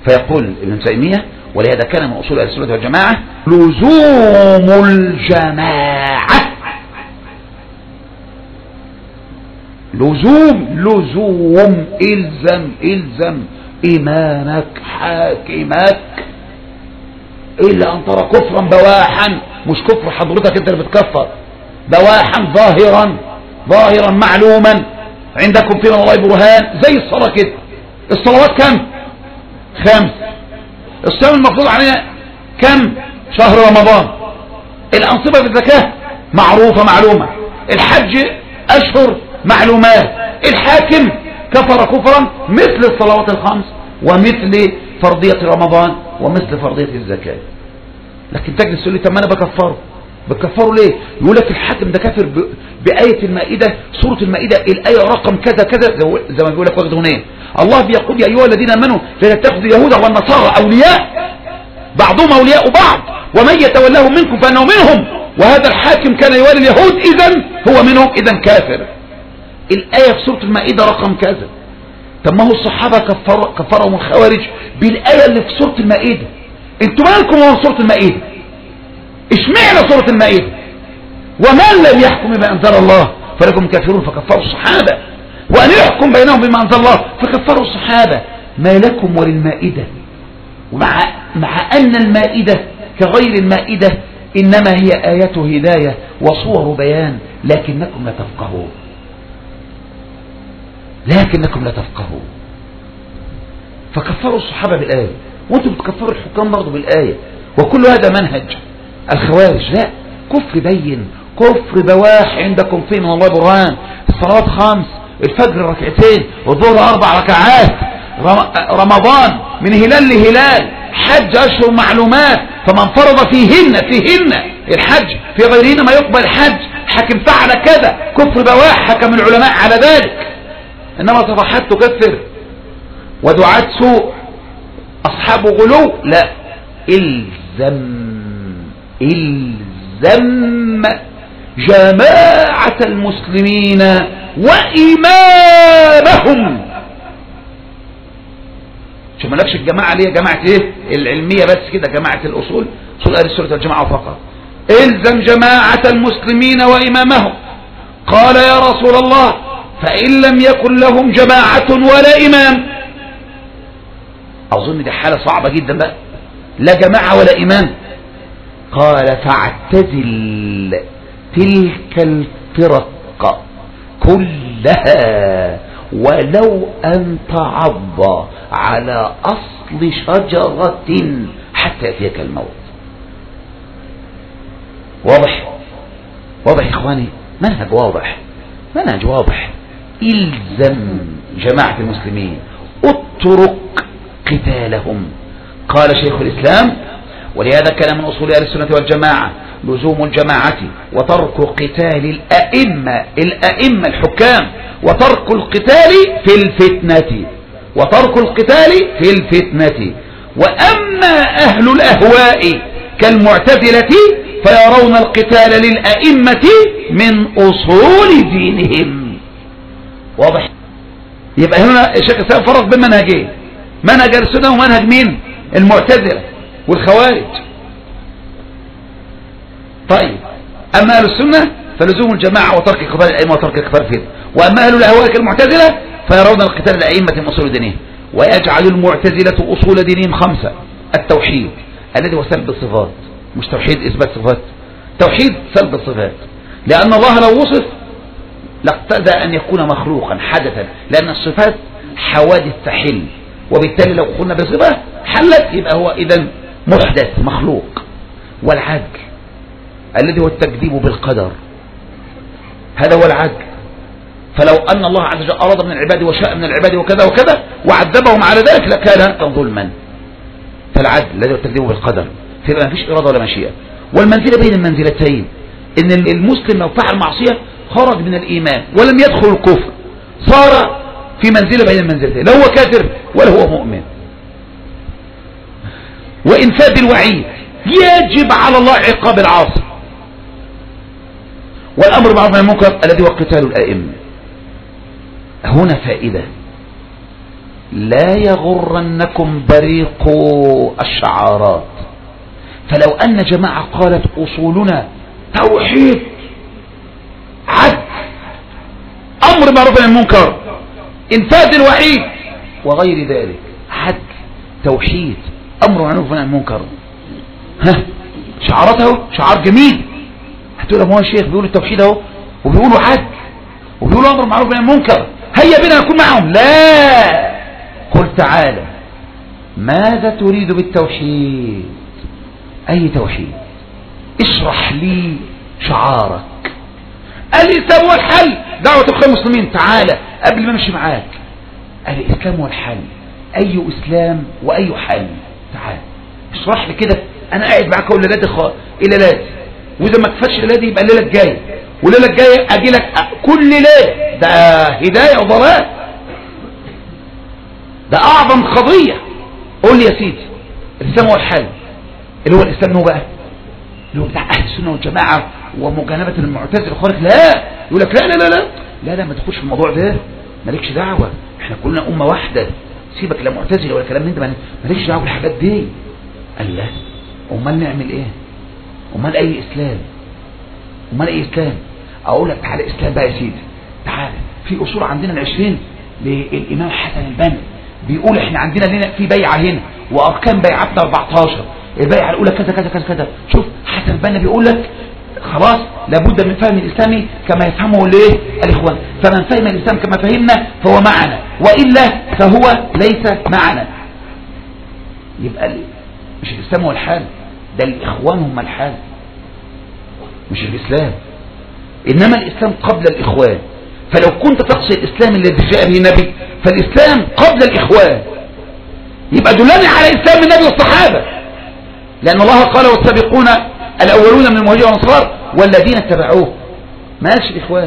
فيقول ابن تيمية ولهذا كان من أصول أهل السنة والجماعة لزوم الجماعة لزوم لزوم الزم الزم إمامك حاكمك إلا أن ترى كفرا بواحا مش كفر حضرتك أنت اللي بتكفر بواحا ظاهرا ظاهرا معلوما عندكم في الله برهان زي الصلاة كده الصلوات كم خمس الصيام المفروض علينا كم شهر رمضان الأنصبة بالزكاة معروفة معلومة الحج أشهر معلومات الحاكم كفر كفرا مثل الصلوات الخمس ومثل فرضية رمضان ومثل فرضية الزكاة لكن تجلس تقول لي طب ما انا بكفره بكفره ليه يقول لك الحاكم ده كافر ب... بآية المائدة سورة المائدة الآية رقم كذا كذا زي ما بيقول لك واخد هنا الله بيقول يا أيها الذين آمنوا لا تتخذوا اليهود والنصارى أولياء بعضهم أولياء بعض ومن يتولهم منكم فأنه منهم وهذا الحاكم كان يوالي اليهود إذا هو منهم إذا كافر الآية في سورة المائدة رقم كذا طب ما هو الصحابة كفروا كفرهم الخوارج بالآية اللي في سورة المائدة انتوا مالكم هو سورة المائدة اشمعنى سورة المائدة ومن لم يحكم بما أنزل الله فلكم كافرون فكفروا الصحابة وأن يحكم بينهم بما أنزل الله فكفروا الصحابة ما لكم وللمائدة ومع مع أن المائدة كغير المائدة إنما هي آيات هداية وصور بيان لكنكم لا تفقهون لكنكم لا تفقهون فكفروا الصحابة بالآية وانتم بتكفروا الحكام برضه بالآية وكل هذا منهج الخوارج لا كفر بين كفر بواح عندكم فيه من الله برهان الصلوات خمس الفجر ركعتين والظهر أربع ركعات رمضان من هلال لهلال حج أشهر معلومات فمن فرض فيهن فيهن الحج في غيرهن ما يقبل حج حكم فعل كذا كفر بواح حكم العلماء على ذلك إنما صفحات تكفر ودعاة سوء أصحاب غلو لا إلزم إلزم جماعة المسلمين وإمامهم شو مالكش الجماعة ليه جماعة ايه العلمية بس كده جماعة الأصول أصول أهل السنة والجماعة فقط إلزم جماعة المسلمين وإمامهم قال يا رسول الله فإن لم يكن لهم جماعة ولا إمام أظن دي حالة صعبة جدا بقى لا جماعة ولا إمام قال فاعتزل تلك الفرق كلها ولو أن تعض على أصل شجرة حتى يأتيك الموت واضح واضح يا إخواني منهج واضح منهج واضح إلزم جماعة المسلمين اترك قتالهم قال شيخ الإسلام ولهذا كان من أصول أهل السنة والجماعة لزوم الجماعة وترك قتال الأئمة الأئمة الحكام وترك القتال في الفتنة وترك القتال في الفتنة وأما أهل الأهواء كالمعتزلة فيرون القتال للأئمة من أصول دينهم واضح يبقى هنا الشيخ الإسلام فرق بين منهجين منهج السنة ومنهج مين المعتزلة والخوارج طيب أما أهل السنة فلزوم الجماعة وترك كفار الأئمة وترك كفار الفتن وأما أهل الأهواء كالمعتزلة فيرون القتال الأئمة من أصول دينهم ويجعل المعتزلة أصول دينهم خمسة التوحيد الذي هو سلب الصفات مش توحيد إثبات صفات توحيد سلب الصفات لأن الله لو وصف لاقتدى أن يكون مخلوقا حدثا لأن الصفات حوادث تحل وبالتالي لو قلنا بصفة حلت يبقى هو إذا محدث مخلوق والعدل الذي هو التكذيب بالقدر هذا هو العدل فلو أن الله عز وجل أراد من العباد وشاء من العباد وكذا وكذا وعذبهم على ذلك لكان ظلما فالعدل الذي هو التكذيب بالقدر فيبقى ما فيش إرادة ولا مشيئة والمنزلة بين المنزلتين إن المسلم لو فعل معصية خرج من الإيمان ولم يدخل الكفر صار في منزلة بين المنزلتين لا هو كافر ولا هو مؤمن وإنفاذ الوعيد يجب على الله عقاب العاصي والأمر معروف المنكر الذي هو قتال الأئمة هنا فائدة لا يغرنكم بريق الشعارات فلو أن جماعة قالت أصولنا توحيد عدل أمر معروف عن المنكر انفاذ الوحيد وغير ذلك عدل توحيد أمر معروف عن المنكر ها شعارته شعار جميل هتقول ما هو الشيخ بيقول التوحيد اهو وبيقولوا عدل وبيقولوا أمر معروف عن المنكر هيا بنا نكون معهم لا قل تعالى ماذا تريد بالتوحيد أي توحيد اشرح لي شعارك الإسلام هو الحل دعوة الخير المسلمين تعالى قبل ما امشي معاك الإسلام هو الحل أي إسلام وأي حل تعالى اشرح لي كده أنا قاعد معاك أقول ليلاتي خ... ليلاتي وإذا ما كفاش ليلاتي يبقى الليلة الجاية والليلة الجاية أجي لك كل ليلة ده هداية وضلال ده أعظم قضية قول لي يا سيدي الإسلام هو الحل اللي هو الإسلام هو بقى اللي هو بتاع أهل السنة والجماعة ومجانبة المعتزلة الخارج لا يقول لك لا لا لا لا لا لا ما تخش في الموضوع ده مالكش دعوة احنا كلنا أمة واحدة سيبك لا معتزلة ولا كلام من ده مالكش دعوة بالحاجات دي قال لا امال نعمل ايه امال اي اسلام امال اي اسلام اقول لك تعالى اسلام بقى يا سيدي تعالى في اصول عندنا العشرين للامام حسن البنا بيقول احنا عندنا لنا في بيعة هنا واركان بيعتنا 14 البيعة الاولى كذا كذا كذا كذا شوف حسن البنا بيقول لك خلاص لابد من فهم الإسلام كما يفهمه الايه الإخوان فمن فهم الإسلام كما فهمنا فهو معنا وإلا فهو ليس معنا يبقى مش الإسلام هو الحال ده الإخوان هم الحال مش الإسلام إنما الإسلام قبل الإخوان فلو كنت تقصد الإسلام الذي جاء به النبي فالإسلام قبل الإخوان يبقى دلني على إسلام النبي والصحابة لأن الله قال والسابقون الأولون من المهاجرين والأنصار والذين اتبعوه ما قالش الإخوان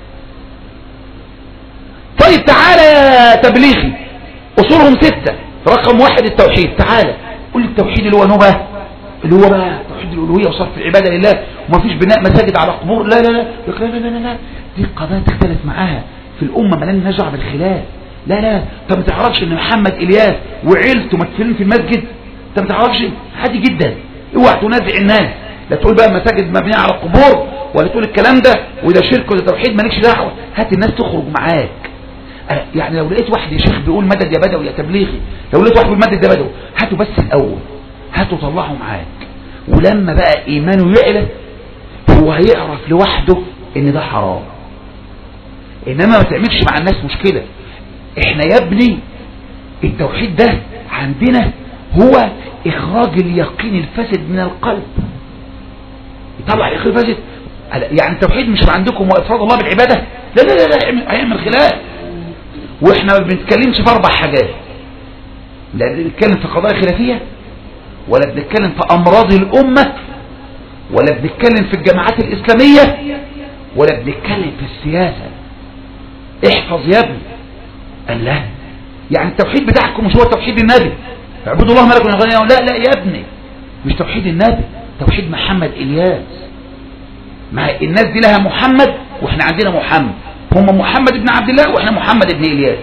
طيب تعالى يا تبليغي أصولهم ستة رقم واحد التوحيد تعالى قول لي التوحيد اللي هو نوبة اللي هو بقى توحيد الألوهية وصرف العبادة لله وما فيش بناء مساجد على قبور لا لا لا لا لا لا, لا. دي قضايا تختلف معاها في الأمة ما لن نجع بالخلاف لا لا طب ما تعرفش ان محمد إلياس وعيلته مدفنين في المسجد انت ما تعرفش عادي جدا اوعى تنازع الناس لا تقول بقى مساجد مبنيه على قبور ولا تقول الكلام ده وده شرك وده توحيد مالكش دعوه هات الناس تخرج معاك يعني لو لقيت واحد يا شيخ بيقول مدد يا بدوي يا تبليغي لو لقيت واحد بيقول مدد يا بدوي هاته بس الاول هاته طلعه معاك ولما بقى ايمانه يعلى هو هيعرف لوحده ان ده حرام انما ما تعملش مع الناس مشكله احنا يا ابني التوحيد ده عندنا هو اخراج اليقين الفاسد من القلب يطلع اليقين الفاسد يعني التوحيد مش عندكم وافراد الله بالعباده لا لا لا, لا هيعمل خلاف واحنا ما بنتكلمش في اربع حاجات لا بنتكلم في قضايا خلافيه ولا بنتكلم في امراض الامه ولا بنتكلم في الجماعات الاسلاميه ولا بنتكلم في السياسه احفظ يا ابني قال لا يعني التوحيد بتاعكم مش هو توحيد النبي اعبدوا الله ملك من لا لا يا ابني مش توحيد النبي توحيد محمد الياس ما الناس دي لها محمد واحنا عندنا محمد هم محمد بن عبد الله واحنا محمد بن الياس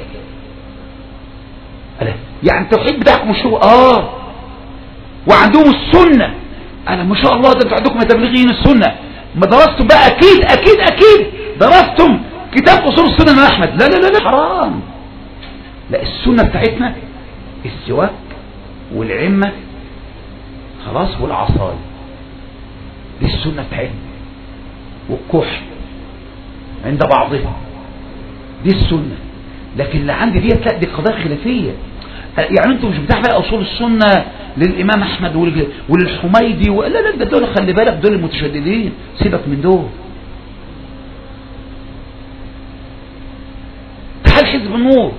قال يعني التوحيد بتاعكم مش هو اه وعندهم السنه انا ما شاء الله ده انتوا عندكم تبليغيين السنه ما درستم بقى اكيد اكيد اكيد درستم كتاب اصول السنه من احمد لا لا لا لا حرام لا السنه بتاعتنا السواك والعمه خلاص والعصايه دي السنه بتاعتنا والكحل عند بعضها دي السنه لكن اللي عندي ديت لا دي قضايا خلافيه يعني انتوا مش بتاع بقى اصول السنه للامام احمد وللحميدي لا لا ده دول خلي بالك دول المتشددين سيبك من دول تعال حزب النور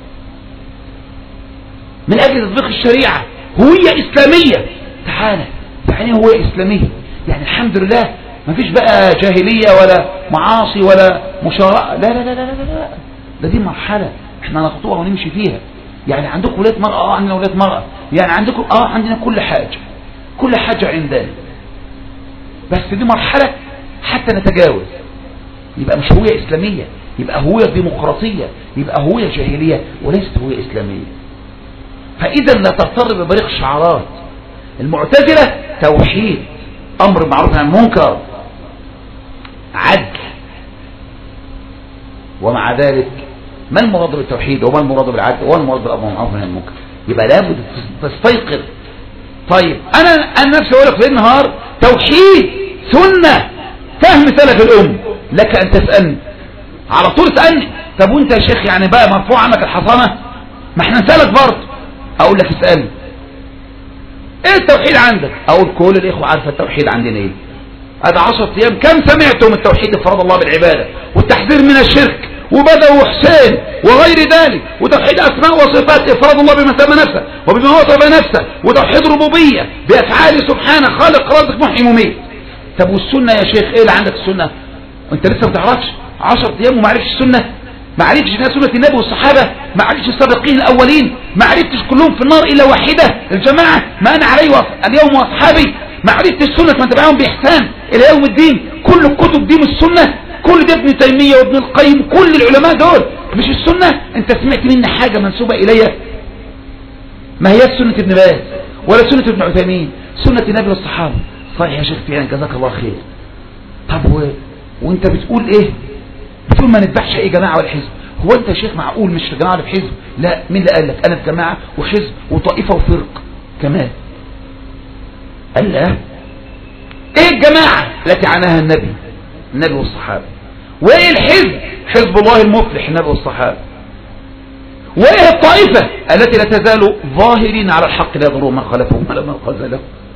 من اجل تطبيق الشريعه هويه اسلاميه تعالى يعني هويه اسلاميه يعني الحمد لله ما فيش بقى جاهليه ولا معاصي ولا مشارعه لا لا لا لا لا لا ده دي مرحله احنا نخطوها ونمشي فيها يعني عندكم ولايه مرأة اه عندنا ولايه مرأة يعني عندكم اه عندنا كل حاجة كل حاجة عندنا بس دي مرحلة حتى نتجاوز يبقى مش هوية اسلامية يبقى هوية ديمقراطية يبقى هوية جاهلية وليست هوية إسلامية فإذا لا تضطر ببريق الشعارات المعتزلة توحيد أمر معروف عن المنكر عدل ومع ذلك ما المراد بالتوحيد وما المراد بالعدل وما المراد بالأمر معروف عن المنكر يبقى لابد تستيقظ طيب أنا أنا نفسي أقول لك في النهار توحيد سنة فهم سلف الأم لك أن تسألني على طول اسألني طب وانت يا شيخ يعني بقى مرفوع عنك الحصانة ما احنا نسألك برضه اقول لك اسألني ايه التوحيد عندك اقول كل الاخوة عارفة التوحيد عندنا ايه هذا عشر ايام كم سمعتم التوحيد افراد الله بالعبادة والتحذير من الشرك وبدأ وحسين وغير ذلك وتوحيد أسماء وصفات إفراد الله بما سمى نفسه وبما وصف نفسه وتوحيد ربوبية بأفعاله سبحانه خالق رازق محيي مميت طب والسنة يا شيخ ايه اللي عندك السنة انت لسه ما تعرفش 10 ايام وما عرفتش السنة ما عرفتش انها سنة النبي والصحابة ما عرفتش السابقين الاولين ما عرفتش كلهم في النار الا واحدة الجماعة ما انا عليه اليوم واصحابي ما عرفتش السنة ما تبعهم باحسان الى يوم الدين كل الكتب دي مش سنة كل ده ابن تيمية وابن القيم كل العلماء دول مش السنة انت سمعت مني حاجة منسوبة الي ما هي سنة ابن باز ولا سنة ابن عثيمين سنة النبي والصحابة صحيح يا شيخ فعلا جزاك الله خير طب و... وانت بتقول ايه بتقول ما نتبعش اي جماعة ولا حزب هو انت يا شيخ معقول مش في جماعة ولا في حزب لا مين اللي قال لك انا في جماعة وحزب وطائفة وفرق كمان قال لا ايه الجماعة التي عناها النبي النبي والصحابة وايه الحزب حزب الله المفلح النبي والصحابة وايه الطائفة التي لا تزال ظاهرين على الحق لا يضروا من خلفهم ولا من خذلهم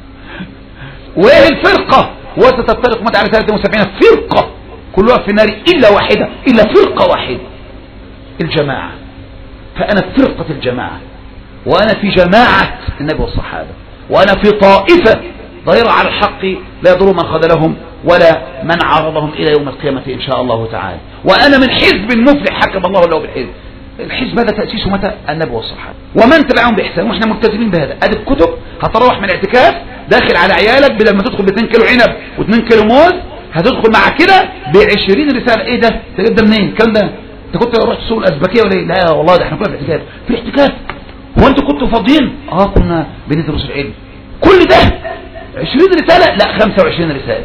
وايه الفرقة وستفترق متى على 73 فرقة كلها في النار إلا واحدة إلا فرقة واحدة الجماعة فأنا في فرقة الجماعة وأنا في جماعة النبي والصحابة وأنا في طائفة ظاهرة على الحق لا يضر من خذلهم ولا من عرضهم إلى يوم القيامة إن شاء الله تعالى وأنا من حزب مفلح حكم الله له بالحزب الحزب هذا تأسيسه متى النبي والصحابة ومن تبعهم بإحسان واحنا ملتزمين بهذا ادي الكتب هتروح من الاعتكاف داخل على عيالك بدل ما تدخل ب 2 كيلو عنب و2 كيلو موز هتدخل مع كده ب 20 رسالة ايه ده انت ده منين الكلام ده انت كنت رحت السوق الازبكيه ولا ايه لا والله ده احنا كنا في اعتكاف في اعتكاف هو انتوا كنتوا فاضيين اه كنا بندرس العلم كل ده 20 رسالة لا 25 رسالة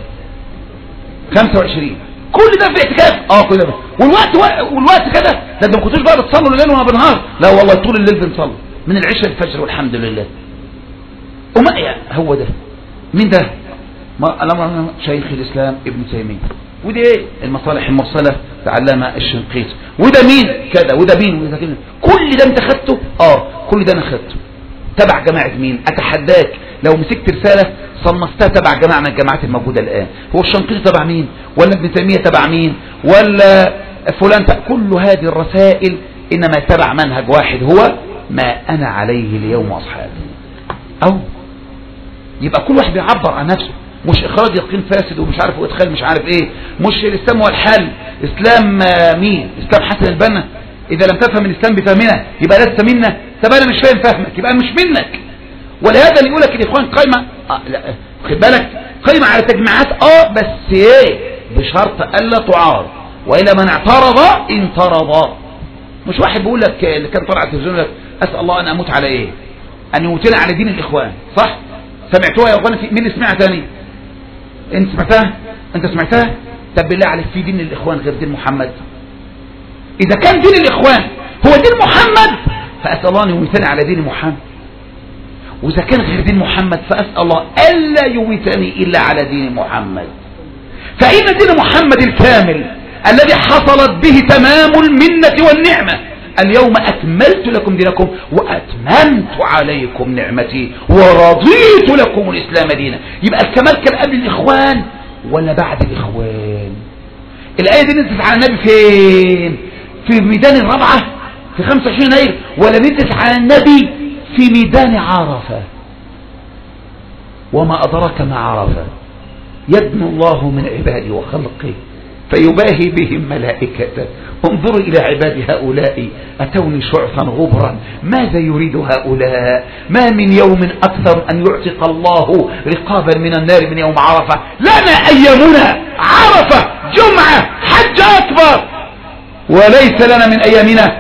25 كل ده في اعتكاف اه كل ده والوقت والوقت كده ده انتوا ما كنتوش بقى بتصلوا الليل وانا بنهار لا والله طول الليل بنصلي من العشاء للفجر والحمد لله وما يعني هو ده مين ده ما الامر شيخ الاسلام ابن تيميه ودي ايه المصالح المرسله تعلمها الشنقيطي وده مين كذا وده مين وده كده كل ده انت خدته اه كل ده انا خدته تبع جماعه مين اتحداك لو مسكت رساله صنفتها تبع جماعه من الجماعات الموجوده الان هو الشنقيطي تبع مين ولا ابن تيميه تبع مين ولا فلان تبع كل هذه الرسائل انما تبع منهج واحد هو ما انا عليه اليوم واصحابي او يبقى كل واحد بيعبر عن نفسه مش اخراج يقين فاسد ومش عارف وادخال مش عارف ايه مش الاسلام هو الحل اسلام مين اسلام حسن البنا اذا لم تفهم الاسلام بفهمنا يبقى لست منا طب انا مش فاهم فهمك يبقى انا مش منك ولهذا اللي يقول لك الاخوان قايمه آه لا خد بالك قايمه على تجميعات اه بس ايه بشرط الا تعارض والا من اعترض انطرد مش واحد بيقول لك اللي كان طالع على التلفزيون لك اسال الله ان اموت على ايه ان يموتنا على دين الاخوان صح سمعتوها يا اخوان مين اللي سمعها تاني انت سمعتها انت سمعتها طب بالله عليك في دين الاخوان غير دين محمد اذا كان دين الاخوان هو دين محمد فاسال الله ان يميتني على دين محمد واذا كان غير دين محمد فاسال الله الا يميتني الا على دين محمد فاين دين محمد الكامل الذي حصلت به تمام المنه والنعمه اليوم أكملت لكم دينكم وأتممت عليكم نعمتي ورضيت لكم الإسلام دينا يبقى الكمال كان قبل الإخوان ولا بعد الإخوان الآية دي نزلت على النبي فين في ميدان الرابعة في 25 يناير ولا نزلت على النبي في ميدان عرفة وما أدرك ما عرفة يدنو الله من عباده وخلقه فيباهي بهم ملائكته انظروا إلى عباد هؤلاء أتوني شعثا غبرا ماذا يريد هؤلاء ما من يوم أكثر أن يعتق الله رقابا من النار من يوم عرفة لنا أيامنا عرفة جمعة حج أكبر وليس لنا من أيامنا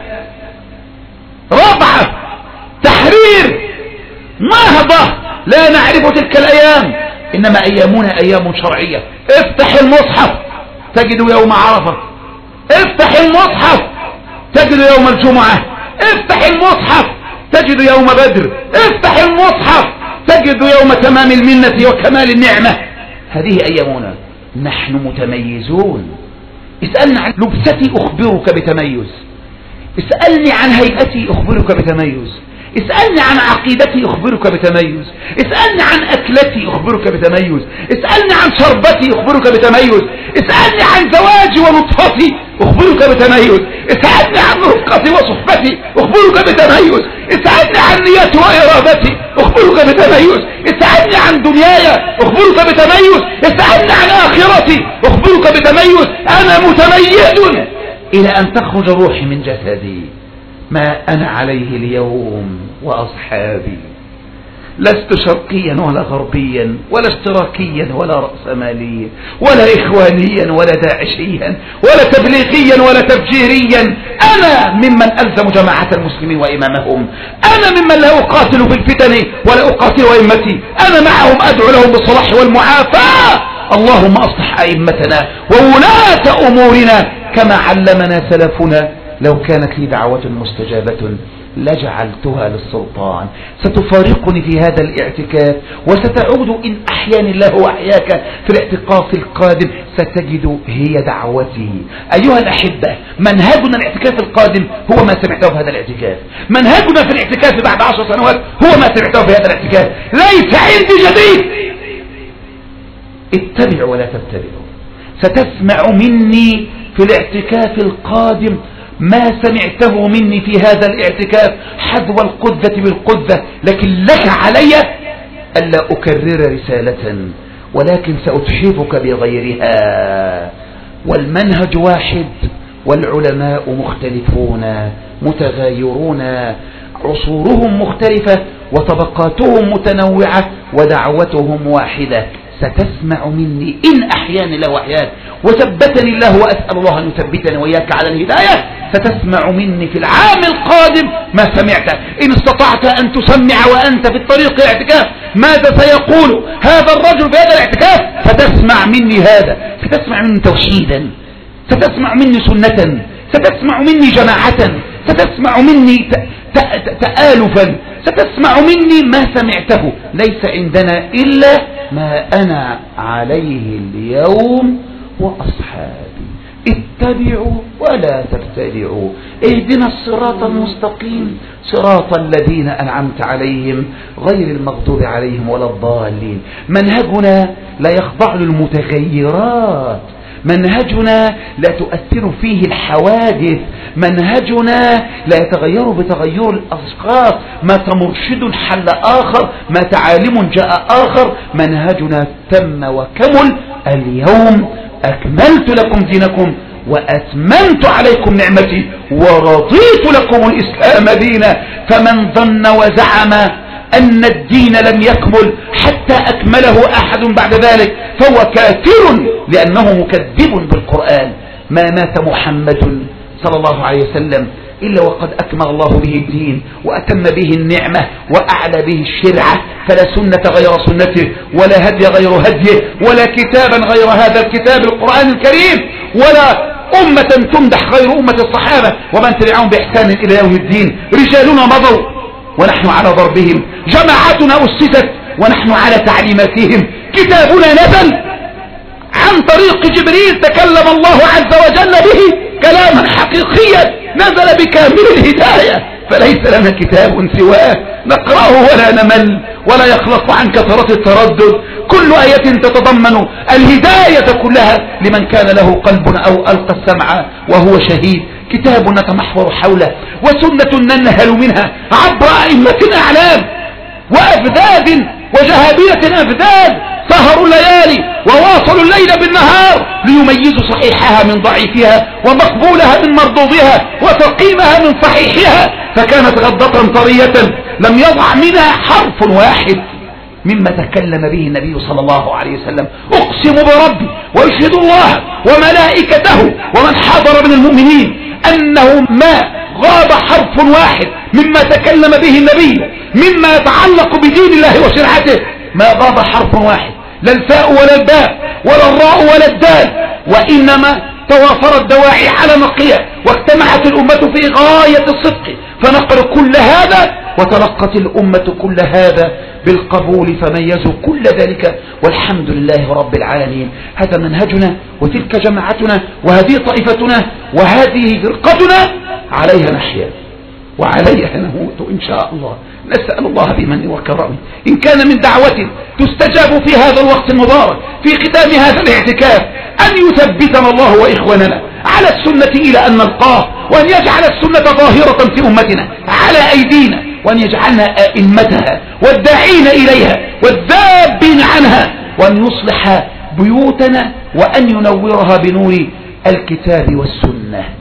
رابعة تحرير نهضة لا نعرف تلك الأيام إنما أيامنا أيام شرعية افتح المصحف تجد يوم عرفة افتح المصحف تجد يوم الجمعة افتح المصحف تجد يوم بدر افتح المصحف تجد يوم تمام المنة وكمال النعمة هذه أيامنا نحن متميزون اسألنا عن لبستي أخبرك بتميز اسألني عن هيئتي أخبرك بتميز اسألني عن عقيدتي أخبرك بتميز اسألني عن أكلتي أخبرك بتميز اسألني عن شربتي أخبرك بتميز اسألني عن زواجي ونطفتي أخبرك بتميز اسألني عن رفقتي وصحبتي أخبرك بتميز اسألني عن نيتي وإرادتي أخبرك بتميز اسألني عن دنياي أخبرك بتميز اسألني عن آخرتي أخبرك بتميز أنا متميز إلى أن تخرج روحي من جسدي ما أنا عليه اليوم وأصحابي لست شرقيا ولا غربيا ولا اشتراكيا ولا رأسماليا ولا إخوانيا ولا داعشيا ولا تبليغيا ولا تفجيريا أنا ممن ألزم جماعة المسلمين وإمامهم أنا ممن لا أقاتل في الفتن ولا أقاتل أئمتي أنا معهم أدعو لهم بالصلاح والمعافاة اللهم أصلح أئمتنا وولاة أمورنا كما علمنا سلفنا لو كانت لي دعوة مستجابة لجعلتها للسلطان ستفارقني في هذا الاعتكاف وستعود إن أحياني الله وأحياك في الاعتقاف القادم ستجد هي دعوتي أيها الأحبة منهجنا الاعتكاف القادم هو ما سمعته في هذا الاعتكاف منهجنا في الاعتكاف بعد عشر سنوات هو ما سمعته في هذا الاعتكاف ليس عندي جديد اتبعوا ولا تتبعوا ستسمع مني في الاعتكاف القادم ما سمعته مني في هذا الاعتكاف حذو القذة بالقذة لكن لك علي ألا أكرر رسالة ولكن سأتحفك بغيرها والمنهج واحد والعلماء مختلفون متغايرون عصورهم مختلفة وطبقاتهم متنوعة ودعوتهم واحدة ستسمع مني إن أحياني له أحيان وثبتني الله وأسأل الله أن يثبتني وإياك على الهداية ستسمع مني في العام القادم ما سمعت إن استطعت أن تسمع وأنت في الطريق الاعتكاف ماذا سيقول هذا الرجل في هذا الاعتكاف ستسمع مني هذا ستسمع مني توحيدا ستسمع مني سنة ستسمع مني جماعة ستسمع مني تآلفا ستسمع مني ما سمعته ليس عندنا إلا ما أنا عليه اليوم وأصحابي اتبعوا ولا تبتدعوا اهدنا الصراط المستقيم صراط الذين أنعمت عليهم غير المغضوب عليهم ولا الضالين منهجنا لا يخضع للمتغيرات منهجنا لا تؤثر فيه الحوادث منهجنا لا يتغير بتغير الأشخاص ما مرشد حل آخر ما تعالم جاء آخر منهجنا تم وكمل اليوم أكملت لكم دينكم وأتممت عليكم نعمتي ورضيت لكم الإسلام دينا فمن ظن وزعم أن الدين لم يكمل حتى أكمله أحد بعد ذلك فهو كافر لأنه مكذب بالقرآن ما مات محمد صلى الله عليه وسلم إلا وقد أكمل الله به الدين وأتم به النعمة وأعلى به الشرعة فلا سنة غير سنته ولا هدي غير هديه ولا كتابا غير هذا الكتاب القرآن الكريم ولا أمة تمدح غير أمة الصحابة ومن تبعهم بإحسان إلى يوم الدين رجالنا مضوا ونحن على ضربهم جماعتنا أسست ونحن على تعليماتهم كتابنا نزل عن طريق جبريل تكلم الله عز وجل به كلاما حقيقيا نزل بكامل الهداية فليس لنا كتاب سواه نقرأه ولا نمل ولا يخلص عن كثرة التردد كل آية تتضمن الهداية كلها لمن كان له قلب أو ألقى السمع وهو شهيد كتاب نتمحور حوله وسنة ننهل منها عبر أئمة أعلام وأفذاذ وجهابية أفذاذ سهروا الليالي وواصلوا الليل بالنهار ليميزوا صحيحها من ضعيفها ومقبولها من مردودها وتقييمها من صحيحها فكانت غضة طرية لم يضع منها حرف واحد مما تكلم به النبي صلى الله عليه وسلم أقسم بربي ويشهد الله وملائكته ومن حضر من المؤمنين أنه ما غاب حرف واحد مما تكلم به النبي مما يتعلق بدين الله وشرعته ما غاب حرف واحد لا الفاء ولا الباء ولا الراء ولا الدال وإنما توافرت دواعي على نقية واجتمعت الأمة في غاية الصدق فنقل كل هذا وتلقت الأمة كل هذا بالقبول فميزوا كل ذلك والحمد لله رب العالمين هذا منهجنا وتلك جماعتنا وهذه طائفتنا وهذه فرقتنا عليها نحيا وعليها نموت إن شاء الله نسأل الله بمن وكرمه إن كان من دعوة تستجاب في هذا الوقت المبارك في ختام هذا الاعتكاف أن يثبتنا الله وإخواننا على السنة إلى أن نلقاه وأن يجعل السنة ظاهرة في أمتنا على أيدينا وأن يجعلنا أئمتها والداعين إليها والذابين عنها وأن يصلح بيوتنا وأن ينورها بنور الكتاب والسنة